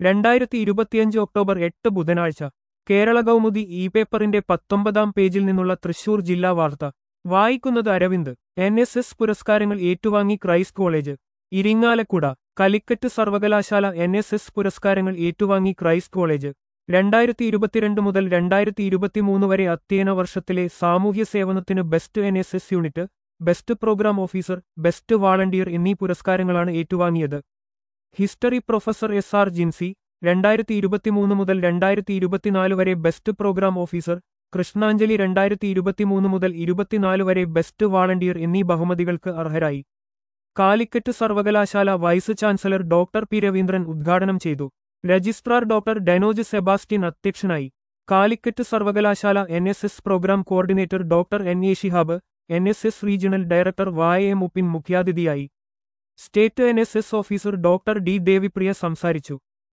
രണ്ടായിരത്തി ഇരുപത്തിയഞ്ച് ഒക്ടോബർ എട്ട് ബുധനാഴ്ച കേരള കൗമുദി ഇ പേപ്പറിന്റെ പത്തൊമ്പതാം പേജിൽ നിന്നുള്ള തൃശൂർ ജില്ലാ വാർത്ത വായിക്കുന്നത് അരവിന്ദ് എൻ എസ് എസ് പുരസ്കാരങ്ങൾ ഏറ്റുവാങ്ങി ക്രൈസ്റ്റ് കോളേജ് ഇരിങ്ങാലക്കുട കലിക്കറ്റ് സർവകലാശാല എൻ എസ് എസ് പുരസ്കാരങ്ങൾ ഏറ്റുവാങ്ങി ക്രൈസ്റ്റ് കോളേജ് രണ്ടായിരത്തി ഇരുപത്തിരണ്ട് മുതൽ രണ്ടായിരത്തി ഇരുപത്തിമൂന്ന് വരെ അധ്യയന വർഷത്തിലെ സാമൂഹ്യ സേവനത്തിന് best N S S unit best programme officer best volunteer എന്നീ പുരസ്കാരങ്ങളാണ് ഏറ്റുവാങ്ങിയത് history professor S R Jincy രണ്ടായിരത്തി ഇരുപത്തിമൂന്ന് മുതൽ രണ്ടായിരത്തി ഇരുപത്തിനാല് വരെ ബെസ്റ്റ് പ്രോഗ്രാം ഓഫീസർ കൃഷ്ണാഞ്ജലി രണ്ടായിരത്തി ഇരുപത്തിമൂന്ന് മുതൽ ഇരുപത്തിനാല് വരെ ബെസ്റ്റ് വാളണ്ടിയർ എന്നീ ബഹുമതികൾക്ക് അർഹരായി കാലിക്കറ്റ് സർവകലാശാല vice chancellor doctor P Raveendran ഉദ്ഘാടനം ചെയ്തു രജിസ്ട്രാർ ഡോക്ടർ ഡെനോജ് സെബാസ്റ്റ്യൻ അധ്യക്ഷനായി കാലിക്കറ്റ് സർവകലാശാല N S S programme coordinator doctor N A Shihab N S S regional director Y A മുപ്പിൻ മുഖ്യാതിഥിയായി state N S S officer doctor D Devipriya സംസാരിച്ചു